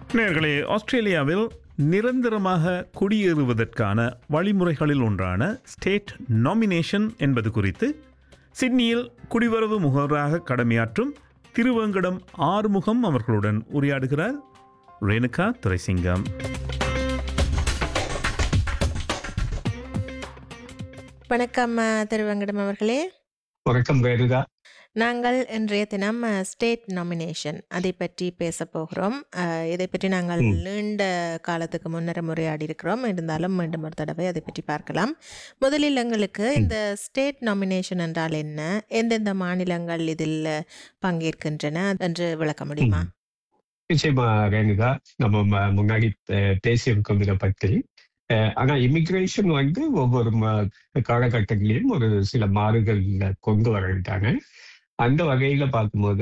நேர்களே ஆஸ்திரேலியாவில் நிரந்தரமாக குடியேறுவதற்கான வழிமுறைகளில் ஒன்றான ஸ்டேட் நாமினேஷன் என்பது குறித்து சிட்னியில் குடிவரவு முகவராக கடமையாற்றும் திருவேங்கடம் ஆறுமுகம் அவர்களுடன் உரையாடுகிறார் ரேணுகா துரைசிங்கம் வணக்கம் அஹ், திருவெங்கடம் அவர்களே வணக்கம் ரேணுகா நாங்கள் இன்றைய தினம் ஸ்டேட் நாமினேஷன் அதை பற்றி பேச போகிறோம் அஹ், இதை பற்றி நாங்கள் ம். நீண்ட காலத்துக்கு முன்னர் உரையாடி இருக்கிறோம் இருந்தாலும் மீண்டும் ஒரு தடவை அதை பற்றி பார்க்கலாம் முதலில் எங்களுக்கு இந்த ஸ்டேட் நாமினேஷன் என்றால் என்ன எந்தெந்த மாநிலங்கள் இதில் பங்கேற்கின்றன என்று விளக்க முடியுமா நிச்சயமா ரேணுகா நம்ம ம- முன்னாடி அஹ், பேசியிருக்கோம் இதை பற்றி அஹ், ஆனா இமிகிரேஷன் வந்து ஒவ்வொரு ம- காலகட்டங்களிலும் ஒரு சில மாறுகள் கொண்டு வரட்டாங்க அந்த வகையில பார்க்கும்போது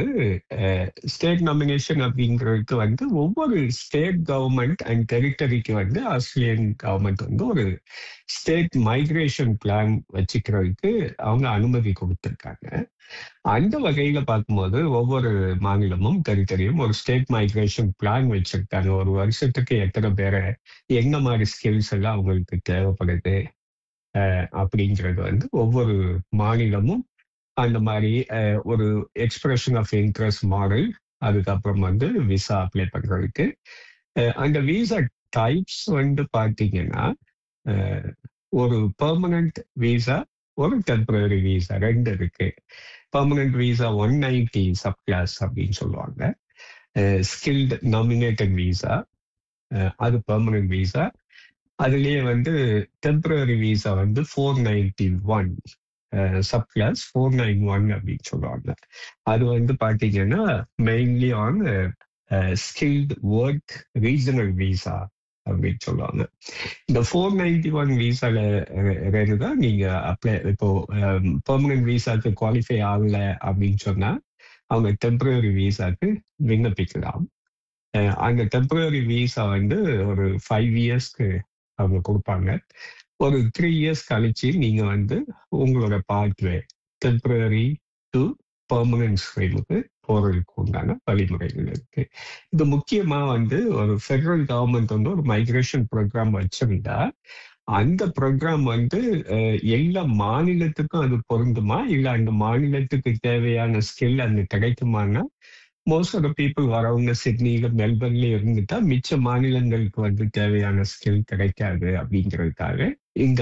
ஸ்டேட் நாமினேஷன் அப்படிங்கிறதுக்கு வந்து ஒவ்வொரு ஸ்டேட் கவர்மெண்ட் அண்ட் டெரிட்டரிக்கு வந்து ஆஸ்திரேலியன் கவர்மெண்ட் வந்து ஒரு ஸ்டேட் மைக்ரேஷன் பிளான் வச்சுக்கிறதுக்கு அவங்க அனுமதி கொடுத்திருக்காங்க அந்த வகையில பார்க்கும்போது ஒவ்வொரு மாநிலமும் டெரிட்டரியும் ஒரு ஸ்டேட் மைக்ரேஷன் பிளான் வச்சிருக்காங்க ஒரு வருஷத்துக்கு எத்தனை பேரை என்ன மாதிரி ஸ்கில்ஸ் எல்லாம் அவங்களுக்கு தேவைப்படுது அஹ், அப்படிங்கிறது வந்து ஒவ்வொரு மாநிலமும் அந்த மாதிரி அஹ், ஒரு எக்ஸ்பிரஷன் ஆஃப் இன்ட்ரெஸ்ட் மாடல் அதுக்கப்புறம் வந்து விசா அப்ளை பண்றதுக்கு அஹ், அந்த விசா டைப்ஸ் வந்து பார்த்தீங்கன்னா அஹ், ஒரு பெர்மனன்ட் விசா ஒரு டெம்பரரி விசா ரெண்டு இருக்கு permanent visa one ninety subclass அப்படின்னு சொல்லுவாங்க ஸ்கில்டு நாமினேட்டட் விசா அது பெர்மனன்ட் விசா அதுலயே வந்து டெம்பரரி விசா வந்து four ninety one subclass four nine one அப்படின்னு சொல்லுவாங்க அது வந்து பாத்தீங்கன்னா mainly on skilled work regional visa அப்படின்னு சொல்லுவாங்க இந்த ஃபோர் நைன்டி ஒன் விசால தான் நீங்க அப்ளை இப்போ பெர்மனன்ட் விசாக்கு குவாலிஃபை ஆகல அப்படின்னு சொன்னா அவங்க டெம்பரரி விசாக்கு விண்ணப்பிக்கலாம் அஹ் அந்த டெம்பரரி விசா வந்து ஒரு ஃபைவ் இயர்ஸ்க்கு அவங்க கொடுப்பாங்க ஒரு த்ரீ இயர்ஸ் கழிச்சு நீங்க வந்து உங்களோட பாத்வே டெம்பரரி டு பெர்மனன்ட் ஸ்ட்ரீமுக்கு போறதுக்கு உண்டான வழிமுறைகள் இருக்கு இது முக்கியமா வந்து ஒரு ஃபெடரல் கவர்மெண்ட் வந்து ஒரு மைக்ரேஷன் ப்ரோக்ராம் வச்சிருந்தா அந்த ப்ரோக்ராம் வந்து அஹ், எல்லா மாநிலத்துக்கும் அது பொருந்துமா இல்ல அந்த மாநிலத்துக்கு தேவையான ஸ்கில் அங்க கிடைக்குமான்னா மோஸ்ட் ஆஃப் த பீப்புள் வரவங்க சிட்னில மெல்பர்ன்ல இருந்துட்டா மிச்ச மாநிலங்களுக்கு வந்து தேவையான ஸ்கில் கிடைக்காது அப்படிங்கிறதுக்காக இந்த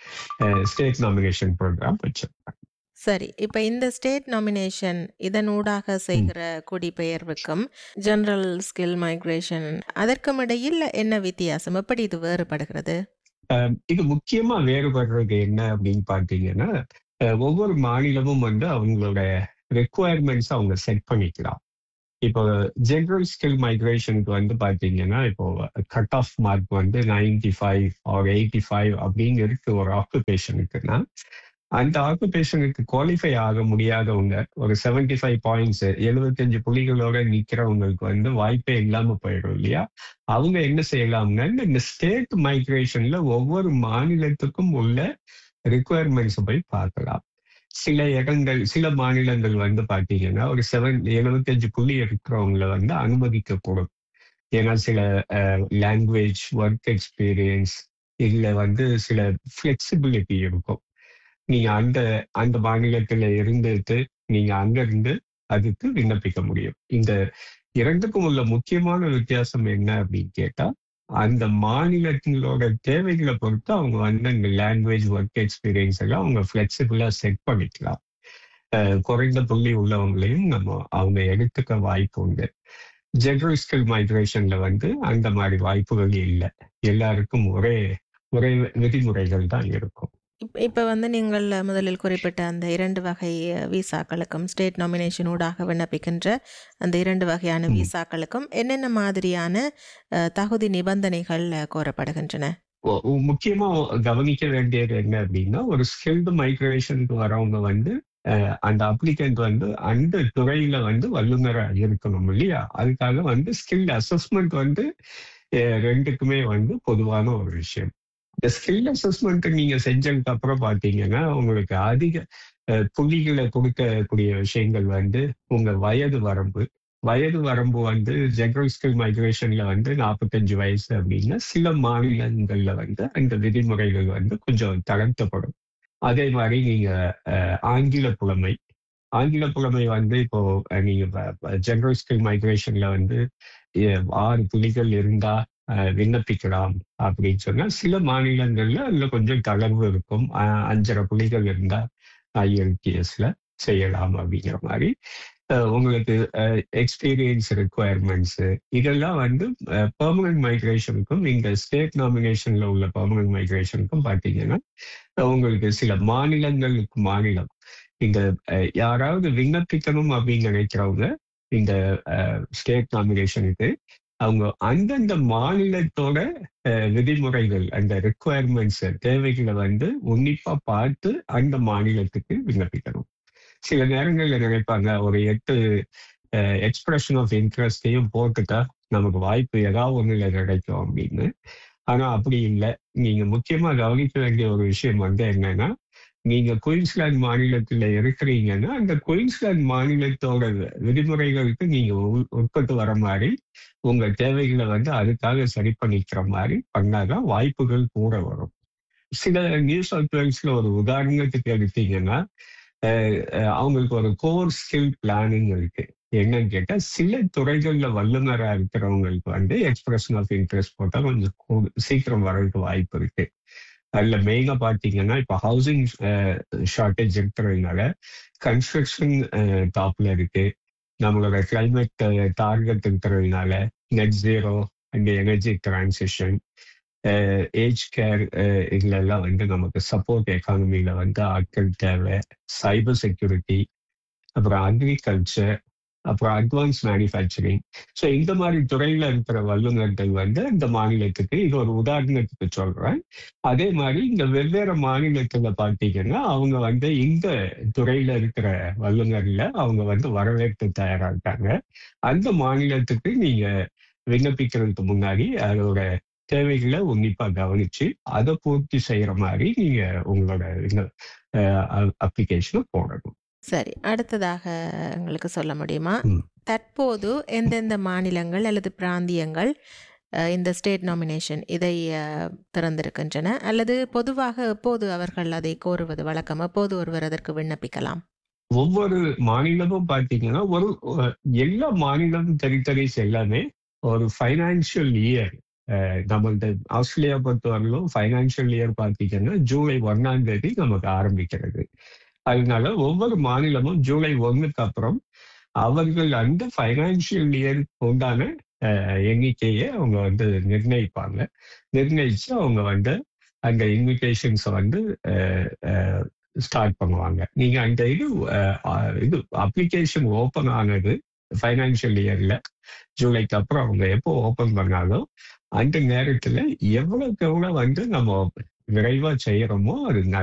ஸ்டேட் நாமினேஷன் ப்ரோக்ராம் வச்சிருக்காங்க சரி இப்போ இந்த ஸ்டேட் நாமினேஷன் இதனூடாக செய்கிற குடிபெயர்வுக்கும் ஜெனரல் ஸ்கில் மைக்ரேஷன் அதற்கும் இடையில் என்ன வித்தியாசம் எப்படி இது வேறுபடுகிறது அஹ் இது முக்கியமா வேறுபடுறது என்ன அப்படின்னு பார்த்தீங்கன்னா அஹ் ஒவ்வொரு மாநிலமும் வந்து அவங்களோட ரெக்குவயர்மெண்ட்ஸ் அவங்க செட் பண்ணிக்கலாம் இப்போ ஜெனரல் ஸ்கில் மைக்ரேஷனுக்கு வந்து பார்த்தீங்கன்னா இப்போ கட் ஆஃப் மார்க் வந்து ninety five or eighty five அப்படின்னு இருக்கு ஒரு ஆக்குபேஷனுக்குன்னா அந்த ஆக்குபேஷனுக்கு குவாலிஃபை ஆக முடியாதவங்க ஒரு செவன்டி ஃபைவ் பாயிண்ட்ஸ் எழுபத்தஞ்சு புள்ளிகளோட நிக்கிறவங்களுக்கு வந்து வாய்ப்பே இல்லாம போயிடும் இல்லையா அவங்க என்ன செய்யலாம்னா இந்த ஸ்டேட் மைக்ரேஷன்ல ஒவ்வொரு மாநிலத்துக்கும் உள்ள ரிக்குவயர்மெண்ட்ஸ் போய் பார்க்கலாம் சில இடங்கள் சில மாநிலங்கள் வந்து பாத்தீங்கன்னா ஒரு செவன் எழுபத்தஞ்சு புள்ளி இருக்கிறவங்கள வந்து அனுமதிக்கக்கூடும் ஏன்னா சில லாங்குவேஜ் ஒர்க் எக்ஸ்பீரியன்ஸ் இதுல வந்து சில ஃபிளெக்சிபிலிட்டி இருக்கும் நீங்க அந்த அந்த மாநிலத்துல இருந்துட்டு நீங்க அங்க இருந்து அதுக்கு விண்ணப்பிக்க முடியும் இந்த இரண்டுக்கும் உள்ள முக்கியமான வித்தியாசம் என்ன அப்படின்னு கேட்டா அந்த மாநிலங்களோட தேவைகளை பொறுத்து அவங்க வந்து அந்த லாங்குவேஜ் ஒர்க் எக்ஸ்பீரியன்ஸ் எல்லாம் அவங்க ஃபிளெக்சிபிளா செட் பண்ணிக்கலாம் அஹ் குறைந்த புள்ளி உள்ளவங்களையும் நம்ம அவங்க எடுத்துக்க வாய்ப்பு உண்டு ஜெனரல் ஸ்கில் மைக்ரேஷன்ல வந்து அந்த மாதிரி வாய்ப்புகள் இல்லை எல்லாருக்கும் ஒரே ஒரே விதிமுறைகள் தான் இருக்கும் இப் இப்போ வந்து நீங்கள் முதலில் குறிப்பிட்ட அந்த இரண்டு வகை அஹ், விசாக்களுக்கும் ஸ்டேட் நாமினேஷன் ஊடாக விண்ணப்பிக்கின்ற அந்த இரண்டு வகையான ம். விசாக்களுக்கும் என்னென்ன மாதிரியான அஹ், தகுதி நிபந்தனைகள் அஹ், கோரப்படுகின்றன ஒ- ஒ- முக்கியமா கவனிக்க வேண்டியது என்ன அப்படின்னா ஒரு ஸ்கில்டு மைக்ரேஷனுக்கு வரவங்க வந்து அஹ், அந்த அப்ளிகண்ட் வந்து அந்த துறையில வந்து வல்லுநரா இருக்கணும் இல்லையா அதுக்காக வந்து ஸ்கில் அசஸ்மெண்ட் வந்து அஹ், ரெண்டுக்குமே வந்து பொதுவான ஒரு விஷயம் இந்த ஸ்கில் அசஸ்மெண்ட் நீங்க செஞ்சதுக்கு அப்புறம் பாத்தீங்கன்னா உங்களுக்கு அதிக அஹ், புள்ளிகளை கொடுக்கக்கூடிய விஷயங்கள் வந்து உங்க வயது வரம்பு வயது வரம்பு வந்து ஜெனரல் மைக்ரேஷன்ல வந்து நாற்பத்தஞ்சு வயசு அப்படின்னா சில மாநிலங்கள்ல வந்து அந்த விதிமுறைகள் வந்து கொஞ்சம் தளர்த்தப்படும் அதே மாதிரி நீங்க அஹ், ஆங்கில புலமை ஆங்கில புலமை வந்து இப்போ அஹ், நீங்க ஜெனரல் ஸ்கில் மைக்ரேஷன்ல வந்து அஹ், ஆறு புலிகள் இருந்தா அஹ், விண்ணப்பிக்கலாம் அப்படின்னு சொன்னா சில மாநிலங்கள்ல அதுல கொஞ்சம் தளர்வு இருக்கும் அஹ், அஞ்சரை புலிகள் இருந்தா ஐஎல்டிஎஸ்ல செய்யலாம் அப்படிங்கிற மாதிரி அஹ், உங்களுக்கு எக்ஸ்பீரியன்ஸ் ரெக்குவயர்மெண்ட்ஸ் இதெல்லாம் வந்து பெர்மனன்ட் மைக்ரேஷனுக்கும் நீங்க ஸ்டேட் நாமினேஷன்ல உள்ள பெர்மனன்ட் மைக்ரேஷனுக்கும் பார்த்தீங்கன்னா அஹ், உங்களுக்கு சில மாநிலங்களுக்கு மாநிலம் இந்த அஹ், யாராவது விண்ணப்பிக்கணும் அப்படின்னு நினைக்கிறவங்க இந்த ஸ்டேட் நாமினேஷனுக்கு அவங்க அந்தந்த மாநிலத்தோட அஹ், விதிமுறைகள் அந்த ரெக்குவயர்மெண்ட்ஸ் தேவைகளை வந்து உன்னிப்பா பார்த்து அந்த மாநிலத்துக்கு விண்ணப்பிக்கணும் சில நேரங்கள்ல நினைப்பாங்க ஒரு எட்டு எக்ஸ்பிரஷன் ஆஃப் இன்ட்ரெஸ்டையும் போட்டுட்டா நமக்கு வாய்ப்பு ஏதாவது ஒண்ணுல கிடைக்கும் அப்படின்னு ஆனா அப்படி இல்லை நீங்க முக்கியமா கவனிக்க வேண்டிய ஒரு விஷயம் வந்து என்னன்னா நீங்க குயின்ஸ்லாந்து மாநிலத்துல இருக்கிறீங்கன்னா அந்த குயின்ஸ்லாந்து மாநிலத்தோட விதிமுறைகளுக்கு நீங்க உள்- உட்பட்டு வர மாதிரி உங்க தேவைகளை வந்து அதுக்காக சரி பண்ணிக்கிற மாதிரி பண்ணாதான் வாய்ப்புகள் கூட வரும் சில நியூ சவுத் வேல்ஸ்ல ஒரு உதாரணத்துக்கு எடுத்தீங்கன்னா அஹ், அஹ், அவங்களுக்கு ஒரு கோர் ஸ்கில் பிளானிங் இருக்கு என்னன்னு கேட்டா சில துறைகள்ல வல்லுநரா இருக்கிறவங்களுக்கு வந்து எக்ஸ்பிரஷன் ஆஃப் இன்ட்ரெஸ்ட் போட்டா கொஞ்சம் கூ- சீக்கிரம் வர்றதுக்கு வாய்ப்பு இருக்கு அதுல மெயினா பாத்தீங்கன்னா இப்ப ஹவுசிங் ஷார்டேஜ் இருக்கிறதுனால கன்ஸ்ட்ரக்ஷன் டாப்ல இருக்கு நம்மளோட கிளைமேட் டார்கெட் இருக்கிறதுனால net zero and energy transition age care இதுல எல்லாம் வந்து நமக்கு சப்போர்ட் எக்கானமில வந்து ஆட்கள் தேவை சைபர் செக்யூரிட்டி அப்புறம் அக்ரிகல்ச்சர் அப்புறம் அட்வான்ஸ் மேனுஃபேக்சரிங் ஸோ இந்த மாதிரி துறையில இருக்கிற வல்லுநர்கள் வந்து இந்த மாநிலத்துக்கு இது ஒரு உதாரணத்துக்கு சொல்றேன் அதே மாதிரி இந்த வெவ்வேறு மாநிலத்துல பார்த்தீங்கன்னா அவங்க வந்து இந்த துறையில இருக்கிற வல்லுநர்ல அவங்க வந்து வரவேற்று தயாரா இருக்காங்க அந்த மாநிலத்துக்கு நீங்க விண்ணப்பிக்கிறதுக்கு முன்னாடி அதோட தேவைகளை உன்னிப்பா கவனிச்சு அதை பூர்த்தி செய்யற மாதிரி நீங்க உங்களோட அப்ளிகேஷனை போடணும் சரி அடுத்ததாக எங்களுக்கு சொல்ல முடியுமா ம். தற்போது எந்தெந்த மாநிலங்கள் அல்லது பிராந்தியங்கள் அஹ், இந்த ஸ்டேட் நாமினேஷன் இதை அஹ், திறந்திருக்கின்றன அல்லது பொதுவாக எப்போது அவர்கள் அதை கோருவது வழக்கம் எப்போது ஒருவர் அதற்கு விண்ணப்பிக்கலாம் ஒவ்வொரு மாநிலமும் பார்த்தீங்கன்னா ஒரு அஹ், எல்லா மாநிலமும் டெரிட்டரிஸ் எல்லாமே ஒரு ஃபைனான்சியல் இயர் நம்மள்ட்ட ஆஸ்திரேலியா பொறுத்தவரையிலும் ஃபைனான்சியல் இயர் பார்த்தீங்கன்னா ஜூலை ஒன்னாம் தேதி நமக்கு ஆரம்பிக்கிறது அதனால ஒவ்வொரு மாநிலமும் ஜூலை ஒன்னுக்கு அப்புறம் அவர்கள் அந்த ஃபைனான்சியல் இயர் உண்டான அஹ், எண்ணிக்கையை அவங்க வந்து நிர்ணயிப்பாங்க நிர்ணயிச்சு அவங்க வந்து அந்த இன்விடேஷன்ஸை வந்து ஸ்டார்ட் பண்ணுவாங்க நீங்க அந்த இது அஹ், அஹ், இது அப்ளிகேஷன் ஓபன் ஆனது ஃபைனான்சியல் இயர்ல ஜூலைக்கு அப்புறம் அவங்க எப்போ ஓபன் பண்ணாலும் அந்த நேரத்துல எவ்வளவுக்கு எவ்வளவு வந்து நம்ம விரைவா செய்யறோமோ அது